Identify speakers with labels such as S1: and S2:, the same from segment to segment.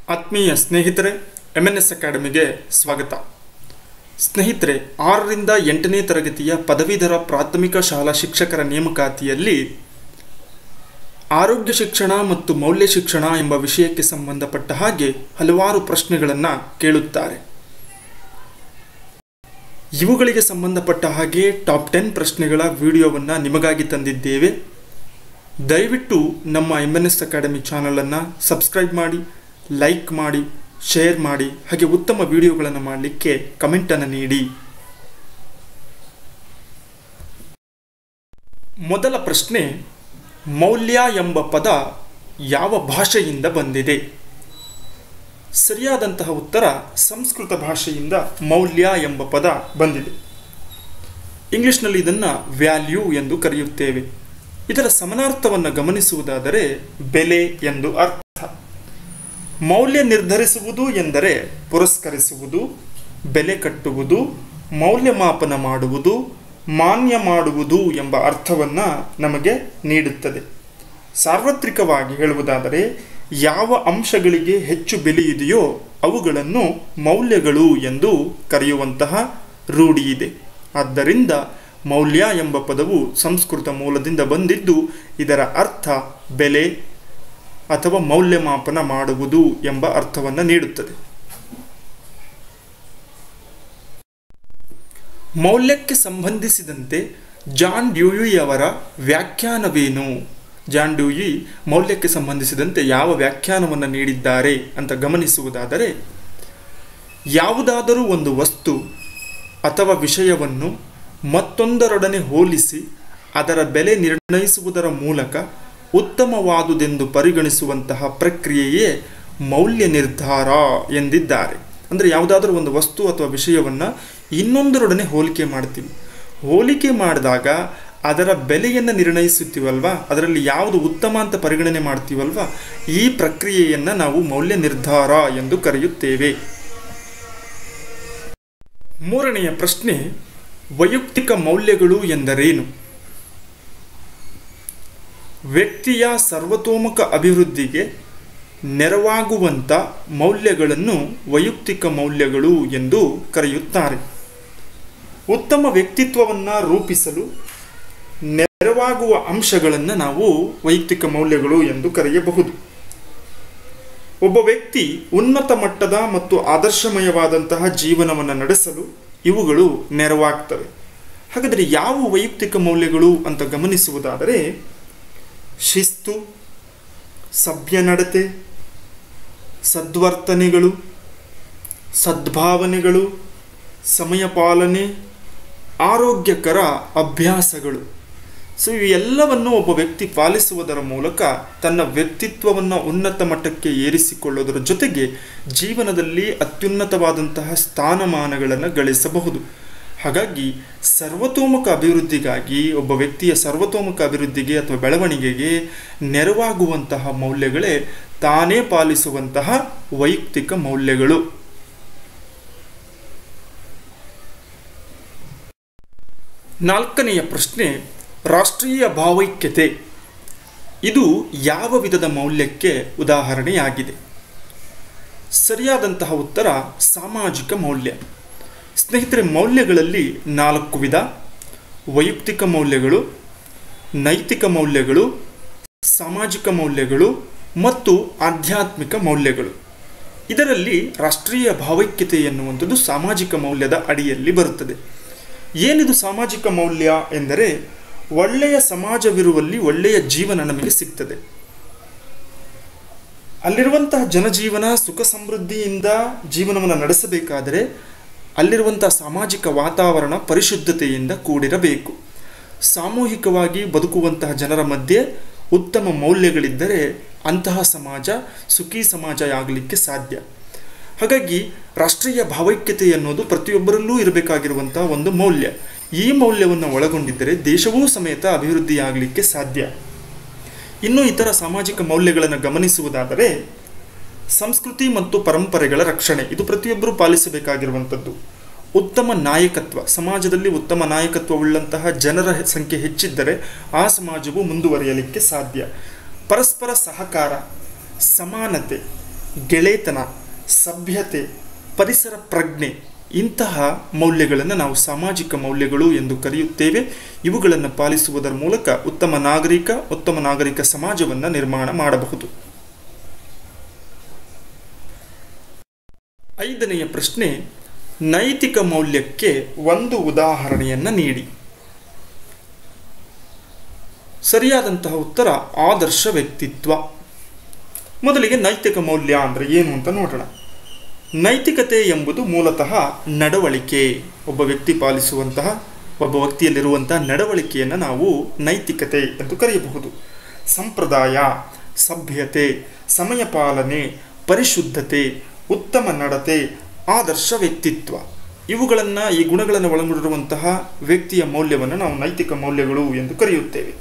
S1: ಆತ್ಮೀಯ ಸ್ನೇಹಿತರೆ M N S ಅಕಾಡೆಮಿಗೆ ಸ್ವಾಗತ ಸ್ನೇಹಿತರೆ ಆರರಿಂದ ಎಂಟನೇ ತರಗತಿಯ ಪದವೀಧರ ಪ್ರಾಥಮಿಕ ಶಾಲಾ ಶಿಕ್ಷಕರ ನೇಮಕಾತಿಯಲ್ಲಿ ಆರೋಗ್ಯ ಶಿಕ್ಷಣ ಮತ್ತು ಮೌಲ್ಯ ಶಿಕ್ಷಣ ಎಂಬ ವಿಷಯಕ್ಕೆ ಸಂಬಂಧಪಟ್ಟ ಹಾಗೆ ಹಲವಾರು ಪ್ರಶ್ನೆಗಳನ್ನು ಕೇಳುತ್ತಾರೆ ಇವುಗಳಿಗೆ ಸಂಬಂಧಪಟ್ಟ ಹಾಗೆ ಟಾಪ್ ಟೆನ್ ಪ್ರಶ್ನೆಗಳ ವಿಡಿಯೋವನ್ನು ನಿಮಗಾಗಿ ತಂದಿದ್ದೇವೆ ದಯವಿಟ್ಟು ನಮ್ಮ ಎಮ್ ಎನ್ ಎಸ್ ಅಕಾಡೆಮಿ ಚಾನಲನ್ನು ಸಬ್ಸ್ಕ್ರೈಬ್ ಮಾಡಿ ಲೈಕ್ ಮಾಡಿ ಶೇರ್ ಮಾಡಿ ಹಾಗೆ ಉತ್ತಮ ವಿಡಿಯೋಗಳನ್ನು ಮಾಡಲಿಕ್ಕೆ ಕಮೆಂಟನ್ನು ನೀಡಿ ಮೊದಲ ಪ್ರಶ್ನೆ ಮೌಲ್ಯ ಎಂಬ ಪದ ಯಾವ ಭಾಷೆಯಿಂದ ಬಂದಿದೆ ಸರಿಯಾದಂತಹ ಉತ್ತರ ಸಂಸ್ಕೃತ ಭಾಷೆಯಿಂದ ಮೌಲ್ಯ ಎಂಬ ಪದ ಬಂದಿದೆ ಇಂಗ್ಲಿಷ್ನಲ್ಲಿ ಇದನ್ನು ವ್ಯಾಲ್ಯೂ ಎಂದು ಕರೆಯುತ್ತೇವೆ ಇದರ ಸಮಾನಾರ್ಥವನ್ನು ಗಮನಿಸುವುದಾದರೆ ಬೆಲೆ ಎಂದು ಅರ್ಥ ಮೌಲ್ಯ ನಿರ್ಧರಿಸುವುದು ಎಂದರೆ ಪುರಸ್ಕರಿಸುವುದು ಬೆಲೆ ಕಟ್ಟುವುದು ಮೌಲ್ಯಮಾಪನ ಮಾಡುವುದು ಮಾನ್ಯ ಮಾಡುವುದು ಎಂಬ ಅರ್ಥವನ್ನು ನಮಗೆ ನೀಡುತ್ತದೆ ಸಾರ್ವತ್ರಿಕವಾಗಿ ಹೇಳುವುದಾದರೆ ಯಾವ ಅಂಶಗಳಿಗೆ ಹೆಚ್ಚು ಬೆಲೆ ಇದೆಯೋ ಅವುಗಳನ್ನು ಮೌಲ್ಯಗಳು ಎಂದು ಕರೆಯುವಂತಹ ರೂಢಿ ಇದೆ ಆದ್ದರಿಂದ ಮೌಲ್ಯ ಎಂಬ ಪದವು ಸಂಸ್ಕೃತ ಮೂಲದಿಂದ ಬಂದಿದ್ದು ಇದರ ಅರ್ಥ ಬೆಲೆ ಅಥವಾ ಮೌಲ್ಯಮಾಪನ ಮಾಡುವುದು ಎಂಬ ಅರ್ಥವನ್ನು ನೀಡುತ್ತದೆ ಮೌಲ್ಯಕ್ಕೆ ಸಂಬಂಧಿಸಿದಂತೆ ಜಾನ್ ಡ್ಯೂಯಿ ಅವರ ವ್ಯಾಖ್ಯಾನವೇನು ಜಾನ್ ಡ್ಯೂಯಿ ಮೌಲ್ಯಕ್ಕೆ ಸಂಬಂಧಿಸಿದಂತೆ ಯಾವ ವ್ಯಾಖ್ಯಾನವನ್ನು ನೀಡಿದ್ದಾರೆ ಅಂತ ಗಮನಿಸುವುದಾದರೆ ಯಾವುದಾದರೂ ಒಂದು ವಸ್ತು ಅಥವಾ ವಿಷಯವನ್ನು ಮತ್ತೊಂದರೊಡನೆ ಹೋಲಿಸಿ ಅದರ ಬೆಲೆ ನಿರ್ಣಯಿಸುವುದರ ಮೂಲಕ ಉತ್ತಮವಾದುದೆಂದು ಪರಿಗಣಿಸುವಂತಹ ಪ್ರಕ್ರಿಯೆಯೇ ಮೌಲ್ಯ ನಿರ್ಧಾರ ಎಂದಿದ್ದಾರೆ ಅಂದರೆ ಯಾವುದಾದ್ರೂ ಒಂದು ವಸ್ತು ಅಥವಾ ವಿಷಯವನ್ನು ಇನ್ನೊಂದರೊಡನೆ ಹೋಲಿಕೆ ಮಾಡ್ತೀವಿ ಹೋಲಿಕೆ ಮಾಡಿದಾಗ ಅದರ ಬೆಲೆಯನ್ನು ನಿರ್ಣಯಿಸುತ್ತೀವಲ್ವಾ ಅದರಲ್ಲಿ ಯಾವುದು ಉತ್ತಮ ಅಂತ ಪರಿಗಣನೆ ಮಾಡ್ತೀವಲ್ವಾ ಈ ಪ್ರಕ್ರಿಯೆಯನ್ನು ನಾವು ಮೌಲ್ಯ ನಿರ್ಧಾರ ಎಂದು ಕರೆಯುತ್ತೇವೆ ಮೂರನೆಯ ಪ್ರಶ್ನೆ ವೈಯಕ್ತಿಕ ಮೌಲ್ಯಗಳು ಎಂದರೇನು ವ್ಯಕ್ತಿಯ ಸರ್ವತೋಮುಖ ಅಭಿವೃದ್ಧಿಗೆ ನೆರವಾಗುವಂಥ ಮೌಲ್ಯಗಳನ್ನು ವೈಯಕ್ತಿಕ ಮೌಲ್ಯಗಳು ಎಂದು ಕರೆಯುತ್ತಾರೆ ಉತ್ತಮ ವ್ಯಕ್ತಿತ್ವವನ್ನು ರೂಪಿಸಲು ನೆರವಾಗುವ ಅಂಶಗಳನ್ನು ನಾವು ವೈಯಕ್ತಿಕ ಮೌಲ್ಯಗಳು ಎಂದು ಕರೆಯಬಹುದು ಒಬ್ಬ ವ್ಯಕ್ತಿ ಉನ್ನತ ಮಟ್ಟದ ಮತ್ತು ಆದರ್ಶಮಯವಾದಂತಹ ಜೀವನವನ್ನು ನಡೆಸಲು ಇವುಗಳು ನೆರವಾಗ್ತವೆ ಹಾಗಾದರೆ ಯಾವ ವೈಯಕ್ತಿಕ ಮೌಲ್ಯಗಳು ಅಂತ ಗಮನಿಸುವುದಾದರೆ ಶಿಸ್ತು ಸಭ್ಯ ನಡತೆ ಸದ್ವರ್ತನೆಗಳು ಸದ್ಭಾವನೆಗಳು ಸಮಯ ಪಾಲನೆ ಆರೋಗ್ಯಕರ ಅಭ್ಯಾಸಗಳು ಸೊ ಇವೆಲ್ಲವನ್ನು ಒಬ್ಬ ವ್ಯಕ್ತಿ ಪಾಲಿಸುವುದರ ಮೂಲಕ ತನ್ನ ವ್ಯಕ್ತಿತ್ವವನ್ನು ಉನ್ನತ ಮಟ್ಟಕ್ಕೆ ಏರಿಸಿಕೊಳ್ಳೋದರ ಜೊತೆಗೆ ಜೀವನದಲ್ಲಿ ಅತ್ಯುನ್ನತವಾದಂತಹ ಸ್ಥಾನಮಾನಗಳನ್ನು ಗಳಿಸಬಹುದು ಹಾಗಾಗಿ ಸರ್ವತೋಮುಖ ಅಭಿವೃದ್ಧಿಗಾಗಿ ಒಬ್ಬ ವ್ಯಕ್ತಿಯ ಸರ್ವತೋಮುಖ ಅಭಿವೃದ್ಧಿಗೆ ಅಥವಾ ಬೆಳವಣಿಗೆಗೆ ನೆರವಾಗುವಂತಹ ಮೌಲ್ಯಗಳೇ ತಾನೇ ಪಾಲಿಸುವಂತಹ ವೈಯಕ್ತಿಕ ಮೌಲ್ಯಗಳು ನಾಲ್ಕನೆಯ ಪ್ರಶ್ನೆ ರಾಷ್ಟ್ರೀಯ ಭಾವೈಕ್ಯತೆ ಇದು ಯಾವ ವಿಧದ ಮೌಲ್ಯಕ್ಕೆ ಉದಾಹರಣೆಯಾಗಿದೆ ಸರಿಯಾದಂತಹ ಉತ್ತರ ಸಾಮಾಜಿಕ ಮೌಲ್ಯ ಸ್ನೇಹಿತರೆ ಮೌಲ್ಯಗಳಲ್ಲಿ ನಾಲ್ಕು ವಿಧ ವೈಯಕ್ತಿಕ ಮೌಲ್ಯಗಳು ನೈತಿಕ ಮೌಲ್ಯಗಳು ಸಾಮಾಜಿಕ ಮೌಲ್ಯಗಳು ಮತ್ತು ಆಧ್ಯಾತ್ಮಿಕ ಮೌಲ್ಯಗಳು ಇದರಲ್ಲಿ ರಾಷ್ಟ್ರೀಯ ಭಾವೈಕ್ಯತೆ ಎನ್ನುವಂಥದ್ದು ಸಾಮಾಜಿಕ ಮೌಲ್ಯದ ಅಡಿಯಲ್ಲಿ ಬರುತ್ತದೆ ಏನಿದು ಸಾಮಾಜಿಕ ಮೌಲ್ಯ ಎಂದರೆ ಒಳ್ಳೆಯ ಸಮಾಜವಿರುವಲ್ಲಿ ಒಳ್ಳೆಯ ಜೀವನ ನಮಗೆ ಸಿಗ್ತದೆ ಅಲ್ಲಿರುವಂತಹ ಜನಜೀವನ ಸುಖ ಸಮೃದ್ಧಿಯಿಂದ ಜೀವನವನ್ನು ನಡೆಸಬೇಕಾದರೆ ಅಲ್ಲಿರುವಂತಹ ಸಾಮಾಜಿಕ ವಾತಾವರಣ ಪರಿಶುದ್ಧತೆಯಿಂದ ಕೂಡಿರಬೇಕು ಸಾಮೂಹಿಕವಾಗಿ ಬದುಕುವಂತಹ ಜನರ ಮಧ್ಯೆ ಉತ್ತಮ ಮೌಲ್ಯಗಳಿದ್ದರೆ ಅಂತಹ ಸಮಾಜ ಸುಖಿ ಸಮಾಜ ಆಗಲಿಕ್ಕೆ ಸಾಧ್ಯ ಹಾಗಾಗಿ ರಾಷ್ಟ್ರೀಯ ಭಾವೈಕ್ಯತೆ ಅನ್ನೋದು ಪ್ರತಿಯೊಬ್ಬರಲ್ಲೂ ಇರಬೇಕಾಗಿರುವಂತಹ ಒಂದು ಮೌಲ್ಯ ಈ ಮೌಲ್ಯವನ್ನು ಒಳಗೊಂಡಿದ್ದರೆ ದೇಶವೂ ಸಮೇತ ಅಭಿವೃದ್ಧಿಯಾಗಲಿಕ್ಕೆ ಸಾಧ್ಯ ಇನ್ನು ಇತರ ಸಾಮಾಜಿಕ ಮೌಲ್ಯಗಳನ್ನು ಗಮನಿಸುವುದಾದರೆ ಸಂಸ್ಕೃತಿ ಮತ್ತು ಪರಂಪರೆಗಳ ರಕ್ಷಣೆ ಇದು ಪ್ರತಿಯೊಬ್ಬರೂ ಪಾಲಿಸಬೇಕಾಗಿರುವಂಥದ್ದು ಉತ್ತಮ ನಾಯಕತ್ವ ಸಮಾಜದಲ್ಲಿ ಉತ್ತಮ ನಾಯಕತ್ವವುಳ್ಳಂತಹ ಜನರ ಸಂಖ್ಯೆ ಹೆಚ್ಚಿದ್ದರೆ ಆ ಸಮಾಜವು ಮುಂದುವರಿಯಲಿಕ್ಕೆ ಸಾಧ್ಯ ಪರಸ್ಪರ ಸಹಕಾರ ಸಮಾನತೆ ಗೆಳೆತನ ಸಭ್ಯತೆ ಪರಿಸರ ಪ್ರಜ್ಞೆ ಇಂತಹ ಮೌಲ್ಯಗಳನ್ನು ನಾವು ಸಾಮಾಜಿಕ ಮೌಲ್ಯಗಳು ಎಂದು ಕರೆಯುತ್ತೇವೆ ಇವುಗಳನ್ನು ಪಾಲಿಸುವುದರ ಮೂಲಕ ಉತ್ತಮ ನಾಗರಿಕ ಉತ್ತಮ ನಾಗರಿಕ ಸಮಾಜವನ್ನು ನಿರ್ಮಾಣ ಮಾಡಬಹುದು ಐದನೆಯ ಪ್ರಶ್ನೆ ನೈತಿಕ ಮೌಲ್ಯಕ್ಕೆ ಒಂದು ಉದಾಹರಣೆಯನ್ನು ನೀಡಿ ಸರಿಯಾದಂತಹ ಉತ್ತರ ಆದರ್ಶ ವ್ಯಕ್ತಿತ್ವ ಮೊದಲಿಗೆ ನೈತಿಕ ಮೌಲ್ಯ ಅಂದರೆ ಏನು ಅಂತ ನೋಡೋಣ ನೈತಿಕತೆ ಎಂಬುದು ಮೂಲತಃ ನಡವಳಿಕೆ ಒಬ್ಬ ವ್ಯಕ್ತಿ ಪಾಲಿಸುವಂತಹ ಒಬ್ಬ ವ್ಯಕ್ತಿಯಲ್ಲಿರುವಂತಹ ನಡವಳಿಕೆಯನ್ನು ನಾವು ನೈತಿಕತೆ ಎಂದು ಕರೆಯಬಹುದು ಸಂಪ್ರದಾಯ ಸಭ್ಯತೆ ಸಮಯ ಪಾಲನೆ ಪರಿಶುದ್ಧತೆ ಉತ್ತಮ ನಡತೆ ಆದರ್ಶ ವ್ಯಕ್ತಿತ್ವ ಇವುಗಳನ್ನು ಈ ಗುಣಗಳನ್ನು ಒಳಗೊಂಡಿರುವಂತಹ ವ್ಯಕ್ತಿಯ ಮೌಲ್ಯವನ್ನು ನಾವು ನೈತಿಕ ಮೌಲ್ಯಗಳು ಎಂದು ಕರೆಯುತ್ತೇವೆ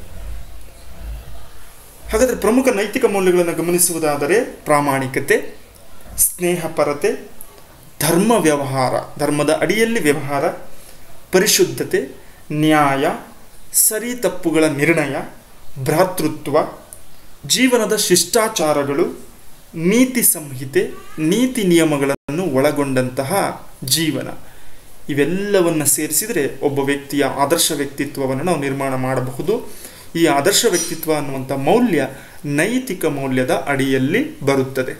S1: ಹಾಗಾದರೆ ಪ್ರಮುಖ ನೈತಿಕ ಮೌಲ್ಯಗಳನ್ನು ಗಮನಿಸುವುದಾದರೆ ಪ್ರಾಮಾಣಿಕತೆ ಸ್ನೇಹಪರತೆ ಧರ್ಮ ವ್ಯವಹಾರ ಧರ್ಮದ ಅಡಿಯಲ್ಲಿ ವ್ಯವಹಾರ ಪರಿಶುದ್ಧತೆ ನ್ಯಾಯ ಸರಿ ತಪ್ಪುಗಳ ನಿರ್ಣಯ ಭ್ರಾತೃತ್ವ ಜೀವನದ ಶಿಷ್ಟಾಚಾರಗಳು ನೀತಿ ಸಂಹಿತೆ ನೀತಿ ನಿಯಮಗಳನ್ನು ಒಳಗೊಂಡಂತಹ ಜೀವನ ಇವೆಲ್ಲವನ್ನು ಸೇರಿಸಿದರೆ ಒಬ್ಬ ವ್ಯಕ್ತಿಯ ಆದರ್ಶ ವ್ಯಕ್ತಿತ್ವವನ್ನು ನಾವು ನಿರ್ಮಾಣ ಮಾಡಬಹುದು ಈ ಆದರ್ಶ ವ್ಯಕ್ತಿತ್ವ ಅನ್ನುವಂಥ ಮೌಲ್ಯ ನೈತಿಕ ಮೌಲ್ಯದ ಅಡಿಯಲ್ಲಿ ಬರುತ್ತದೆ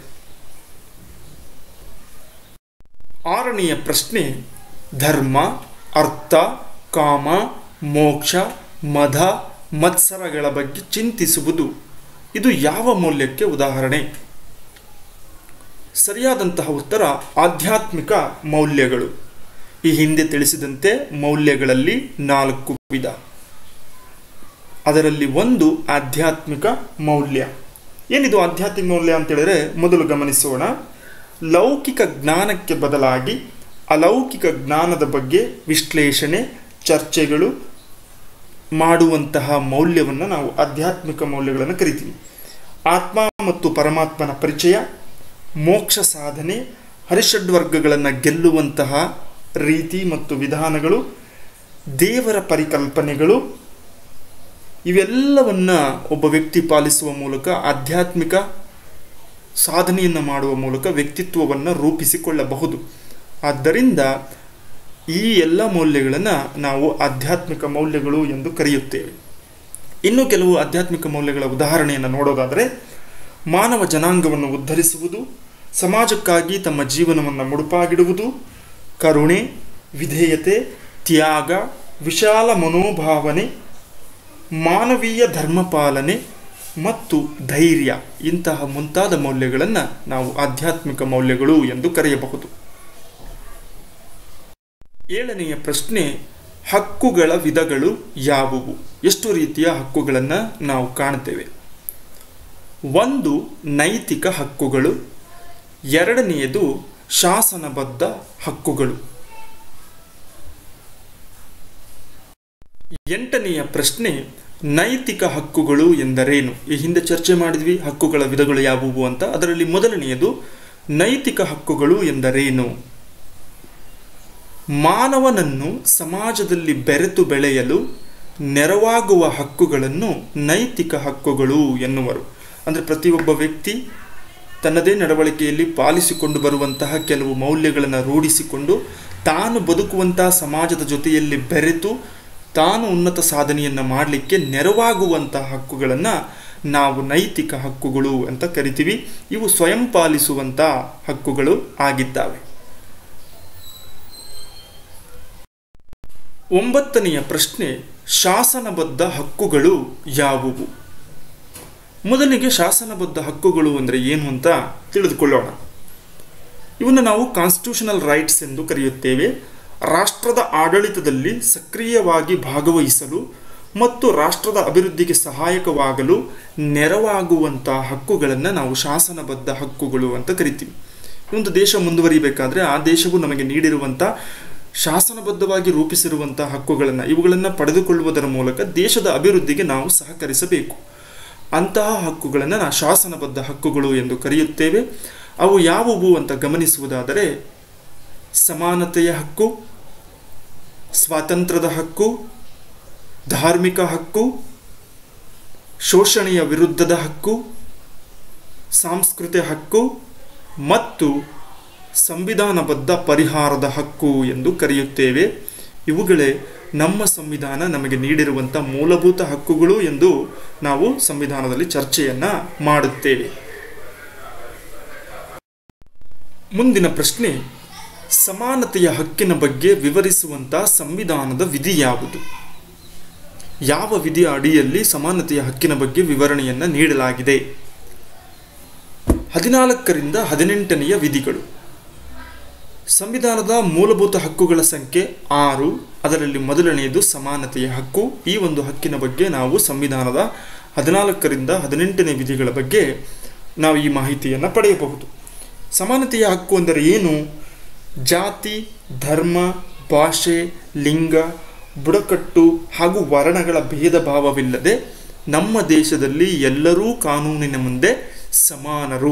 S1: ಆರನೆಯ ಪ್ರಶ್ನೆ ಧರ್ಮ ಅರ್ಥ ಕಾಮ ಮೋಕ್ಷ ಮದ ಮತ್ಸರಗಳ ಬಗ್ಗೆ ಚಿಂತಿಸುವುದು ಇದು ಯಾವ ಮೌಲ್ಯಕ್ಕೆ ಉದಾಹರಣೆ ಸರಿಯಾದಂತಹ ಉತ್ತರ ಆಧ್ಯಾತ್ಮಿಕ ಮೌಲ್ಯಗಳು ಈ ಹಿಂದೆ ತಿಳಿಸಿದಂತೆ ಮೌಲ್ಯಗಳಲ್ಲಿ ನಾಲ್ಕು ವಿಧ ಅದರಲ್ಲಿ ಒಂದು ಆಧ್ಯಾತ್ಮಿಕ ಮೌಲ್ಯ ಏನಿದು ಆಧ್ಯಾತ್ಮಿಕ ಮೌಲ್ಯ ಅಂತ ಹೇಳಿದ್ರೆ ಮೊದಲು ಗಮನಿಸೋಣ ಲೌಕಿಕ ಜ್ಞಾನಕ್ಕೆ ಬದಲಾಗಿ ಅಲೌಕಿಕ ಜ್ಞಾನದ ಬಗ್ಗೆ ವಿಶ್ಲೇಷಣೆ ಚರ್ಚೆಗಳು ಮಾಡುವಂತಹ ಮೌಲ್ಯವನ್ನು ನಾವು ಆಧ್ಯಾತ್ಮಿಕ ಮೌಲ್ಯಗಳನ್ನು ಕರಿತೀವಿ ಆತ್ಮ ಮತ್ತು ಪರಮಾತ್ಮನ ಪರಿಚಯ ಮೋಕ್ಷ ಸಾಧನೆ ಹರಿಷಡ್ವರ್ಗಗಳನ್ನು ಗೆಲ್ಲುವಂತಹ ರೀತಿ ಮತ್ತು ವಿಧಾನಗಳು ದೇವರ ಪರಿಕಲ್ಪನೆಗಳು ಇವೆಲ್ಲವನ್ನ ಒಬ್ಬ ವ್ಯಕ್ತಿ ಪಾಲಿಸುವ ಮೂಲಕ ಆಧ್ಯಾತ್ಮಿಕ ಸಾಧನೆಯನ್ನು ಮಾಡುವ ಮೂಲಕ ವ್ಯಕ್ತಿತ್ವವನ್ನು ರೂಪಿಸಿಕೊಳ್ಳಬಹುದು ಆದ್ದರಿಂದ ಈ ಎಲ್ಲ ಮೌಲ್ಯಗಳನ್ನು ನಾವು ಆಧ್ಯಾತ್ಮಿಕ ಮೌಲ್ಯಗಳು ಎಂದು ಕರೆಯುತ್ತೇವೆ ಇನ್ನು ಕೆಲವು ಆಧ್ಯಾತ್ಮಿಕ ಮೌಲ್ಯಗಳ ಉದಾಹರಣೆಯನ್ನು ನೋಡೋದಾದರೆ ಮಾನವ ಜನಾಂಗವನ್ನು ಉದ್ಧರಿಸುವುದು ಸಮಾಜಕ್ಕಾಗಿ ತಮ್ಮ ಜೀವನವನ್ನು ಮುಡುಪಾಗಿಡುವುದು ಕರುಣೆ ವಿಧೇಯತೆ ತ್ಯಾಗ ವಿಶಾಲ ಮನೋಭಾವನೆ ಮಾನವೀಯ ಧರ್ಮಪಾಲನೆ ಮತ್ತು ಧೈರ್ಯ ಇಂತಹ ಮುಂತಾದ ಮೌಲ್ಯಗಳನ್ನು ನಾವು ಆಧ್ಯಾತ್ಮಿಕ ಮೌಲ್ಯಗಳು ಎಂದು ಕರೆಯಬಹುದು ಏಳನೆಯ ಪ್ರಶ್ನೆ ಹಕ್ಕುಗಳ ವಿಧಗಳು ಯಾವುವು ಎಷ್ಟು ರೀತಿಯ ಹಕ್ಕುಗಳನ್ನು ನಾವು ಕಾಣ್ತೇವೆ ಒಂದು ನೈತಿಕ ಹಕ್ಕುಗಳು ಎರಡನೆಯದು ಶಾಸನಬದ್ಧ ಹಕ್ಕುಗಳು ಎಂಟನೆಯ ಪ್ರಶ್ನೆ ನೈತಿಕ ಹಕ್ಕುಗಳು ಎಂದರೇನು ಈ ಹಿಂದೆ ಚರ್ಚೆ ಮಾಡಿದ್ವಿ ಹಕ್ಕುಗಳ ವಿಧಗಳು ಯಾವುವು ಅಂತ ಅದರಲ್ಲಿ ಮೊದಲನೆಯದು ನೈತಿಕ ಹಕ್ಕುಗಳು ಎಂದರೇನು ಮಾನವನನ್ನು ಸಮಾಜದಲ್ಲಿ ಬೆರೆತು ಬೆಳೆಯಲು ನೆರವಾಗುವ ಹಕ್ಕುಗಳನ್ನು ನೈತಿಕ ಹಕ್ಕುಗಳು ಎನ್ನುವರು ಅಂದರೆ ಪ್ರತಿಯೊಬ್ಬ ವ್ಯಕ್ತಿ ತನ್ನದೇ ನಡವಳಿಕೆಯಲ್ಲಿ ಪಾಲಿಸಿಕೊಂಡು ಬರುವಂತಹ ಕೆಲವು ಮೌಲ್ಯಗಳನ್ನು ರೂಢಿಸಿಕೊಂಡು ತಾನು ಬದುಕುವಂತಹ ಸಮಾಜದ ಜೊತೆಯಲ್ಲಿ ಬೆರೆತು ತಾನು ಉನ್ನತ ಸಾಧನೆಯನ್ನು ಮಾಡಲಿಕ್ಕೆ ನೆರವಾಗುವಂತಹ ಹಕ್ಕುಗಳನ್ನು ನಾವು ನೈತಿಕ ಹಕ್ಕುಗಳು ಅಂತ ಕರಿತೀವಿ ಇವು ಸ್ವಯಂ ಪಾಲಿಸುವಂಥ ಹಕ್ಕುಗಳು ಆಗಿದ್ದಾವೆ ಒಂಬತ್ತನೆಯ ಪ್ರಶ್ನೆ ಶಾಸನಬದ್ಧ ಹಕ್ಕುಗಳು ಯಾವುವು ಮೊದಲಿಗೆ ಶಾಸನಬದ್ಧ ಹಕ್ಕುಗಳು ಅಂದರೆ ಏನು ಅಂತ ತಿಳಿದುಕೊಳ್ಳೋಣ ಇವನ್ನು ನಾವು ಕಾನ್ಸ್ಟಿಟ್ಯೂಷನಲ್ ರೈಟ್ಸ್ ಎಂದು ಕರೆಯುತ್ತೇವೆ ರಾಷ್ಟ್ರದ ಆಡಳಿತದಲ್ಲಿ ಸಕ್ರಿಯವಾಗಿ ಭಾಗವಹಿಸಲು ಮತ್ತು ರಾಷ್ಟ್ರದ ಅಭಿವೃದ್ಧಿಗೆ ಸಹಾಯಕವಾಗಲು ನೆರವಾಗುವಂಥ ಹಕ್ಕುಗಳನ್ನು ನಾವು ಶಾಸನಬದ್ಧ ಹಕ್ಕುಗಳು ಅಂತ ಕರಿತೀವಿ ಒಂದು ದೇಶ ಮುಂದುವರಿಬೇಕಾದ್ರೆ ಆ ದೇಶವು ನಮಗೆ ನೀಡಿರುವಂಥ ಶಾಸನಬದ್ಧವಾಗಿ ರೂಪಿಸಿರುವಂಥ ಹಕ್ಕುಗಳನ್ನು ಇವುಗಳನ್ನು ಪಡೆದುಕೊಳ್ಳುವುದರ ಮೂಲಕ ದೇಶದ ಅಭಿವೃದ್ಧಿಗೆ ನಾವು ಸಹಕರಿಸಬೇಕು ಅಂತಹ ಹಕ್ಕುಗಳನ್ನು ನಾವು ಶಾಸನಬದ್ಧ ಹಕ್ಕುಗಳು ಎಂದು ಕರೆಯುತ್ತೇವೆ ಅವು ಯಾವುವು ಅಂತ ಗಮನಿಸುವುದಾದರೆ ಸಮಾನತೆಯ ಹಕ್ಕು ಸ್ವಾತಂತ್ರ್ಯದ ಹಕ್ಕು ಧಾರ್ಮಿಕ ಹಕ್ಕು ಶೋಷಣೆಯ ವಿರುದ್ಧದ ಹಕ್ಕು ಸಾಂಸ್ಕೃತಿಕ ಹಕ್ಕು ಮತ್ತು ಸಂವಿಧಾನಬದ್ಧ ಪರಿಹಾರದ ಹಕ್ಕು ಎಂದು ಕರೆಯುತ್ತೇವೆ ಇವುಗಳೇ ನಮ್ಮ ಸಂವಿಧಾನ ನಮಗೆ ನೀಡಿರುವಂಥ ಮೂಲಭೂತ ಹಕ್ಕುಗಳು ಎಂದು ನಾವು ಸಂವಿಧಾನದಲ್ಲಿ ಚರ್ಚೆಯನ್ನು ಮಾಡುತ್ತೇವೆ ಮುಂದಿನ ಪ್ರಶ್ನೆ ಸಮಾನತೆಯ ಹಕ್ಕಿನ ಬಗ್ಗೆ ವಿವರಿಸುವಂಥ ಸಂವಿಧಾನದ ವಿಧಿ ಯಾವುದು ಯಾವ ವಿಧಿಯ ಅಡಿಯಲ್ಲಿ ಸಮಾನತೆಯ ಹಕ್ಕಿನ ಬಗ್ಗೆ ವಿವರಣೆಯನ್ನು ನೀಡಲಾಗಿದೆ ಹದಿನಾಲ್ಕರಿಂದ ಹದಿನೆಂಟನೆಯ ವಿಧಿಗಳು ಸಂವಿಧಾನದ ಮೂಲಭೂತ ಹಕ್ಕುಗಳ ಸಂಖ್ಯೆ ಆರು ಅದರಲ್ಲಿ ಮೊದಲನೆಯದು ಸಮಾನತೆಯ ಹಕ್ಕು ಈ ಒಂದು ಹಕ್ಕಿನ ಬಗ್ಗೆ ನಾವು ಸಂವಿಧಾನದ ಹದಿನಾಲ್ಕರಿಂದ ಹದಿನೆಂಟನೇ ವಿಧಿಗಳ ಬಗ್ಗೆ ನಾವು ಈ ಮಾಹಿತಿಯನ್ನು ಪಡೆಯಬಹುದು ಸಮಾನತೆಯ ಹಕ್ಕು ಅಂದರೆ ಏನು ಜಾತಿ ಧರ್ಮ ಭಾಷೆ ಲಿಂಗ ಬುಡಕಟ್ಟು ಹಾಗೂ ವರ್ಣಗಳ ಭೇದ ಭಾವವಿಲ್ಲದೆ ನಮ್ಮ ದೇಶದಲ್ಲಿ ಎಲ್ಲರೂ ಕಾನೂನಿನ ಮುಂದೆ ಸಮಾನರು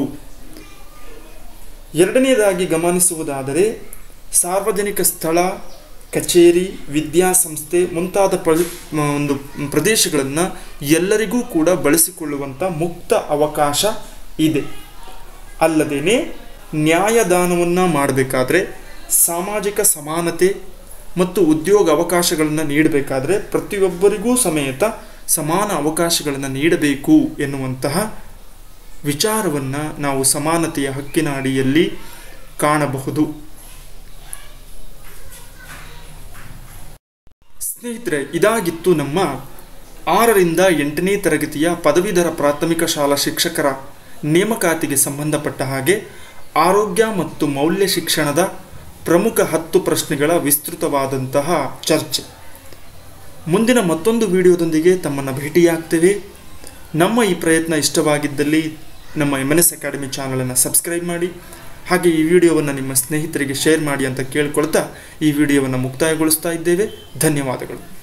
S1: ಎರಡನೆಯದಾಗಿ ಗಮನಿಸುವುದಾದರೆ ಸಾರ್ವಜನಿಕ ಸ್ಥಳ ಕಚೇರಿ ವಿದ್ಯಾಸಂಸ್ಥೆ ಮುಂತಾದ ಪ್ರ ಒಂದು ಪ್ರದೇಶಗಳನ್ನು ಎಲ್ಲರಿಗೂ ಕೂಡ ಬಳಸಿಕೊಳ್ಳುವಂಥ ಮುಕ್ತ ಅವಕಾಶ ಇದೆ ಅಲ್ಲದೇ ನ್ಯಾಯದಾನವನ್ನು ಮಾಡಬೇಕಾದ್ರೆ ಸಾಮಾಜಿಕ ಸಮಾನತೆ ಮತ್ತು ಉದ್ಯೋಗ ಅವಕಾಶಗಳನ್ನು ನೀಡಬೇಕಾದ್ರೆ ಪ್ರತಿಯೊಬ್ಬರಿಗೂ ಸಮೇತ ಸಮಾನ ಅವಕಾಶಗಳನ್ನು ನೀಡಬೇಕು ಎನ್ನುವಂತಹ ವಿಚಾರವನ್ನು ನಾವು ಸಮಾನತೆಯ ಹಕ್ಕಿನ ಅಡಿಯಲ್ಲಿ ಕಾಣಬಹುದು ಸ್ನೇಹಿತರೆ ಇದಾಗಿತ್ತು ನಮ್ಮ ಆರರಿಂದ ಎಂಟನೇ ತರಗತಿಯ ಪದವೀಧರ ಪ್ರಾಥಮಿಕ ಶಾಲಾ ಶಿಕ್ಷಕರ ನೇಮಕಾತಿಗೆ ಸಂಬಂಧಪಟ್ಟ ಹಾಗೆ ಆರೋಗ್ಯ ಮತ್ತು ಮೌಲ್ಯ ಶಿಕ್ಷಣದ ಪ್ರಮುಖ ಹತ್ತು ಪ್ರಶ್ನೆಗಳ ವಿಸ್ತೃತವಾದಂತಹ ಚರ್ಚೆ ಮುಂದಿನ ಮತ್ತೊಂದು ವಿಡಿಯೋದೊಂದಿಗೆ ತಮ್ಮನ್ನು ಭೇಟಿಯಾಗ್ತೇವೆ ನಮ್ಮ ಈ ಪ್ರಯತ್ನ ಇಷ್ಟವಾಗಿದ್ದಲ್ಲಿ ನಮ್ಮ ಎಮ್ ಎನ್ ಎಸ್ ಅಕಾಡೆಮಿ ಚಾನಲನ್ನು ಸಬ್ಸ್ಕ್ರೈಬ್ ಮಾಡಿ ಹಾಗೆ ಈ ವಿಡಿಯೋವನ್ನು ನಿಮ್ಮ ಸ್ನೇಹಿತರಿಗೆ ಶೇರ್ ಮಾಡಿ ಅಂತ ಕೇಳ್ಕೊಳ್ತಾ ಈ ವಿಡಿಯೋವನ್ನು ಮುಕ್ತಾಯಗೊಳಿಸ್ತಾ ಇದ್ದೇವೆ ಧನ್ಯವಾದಗಳು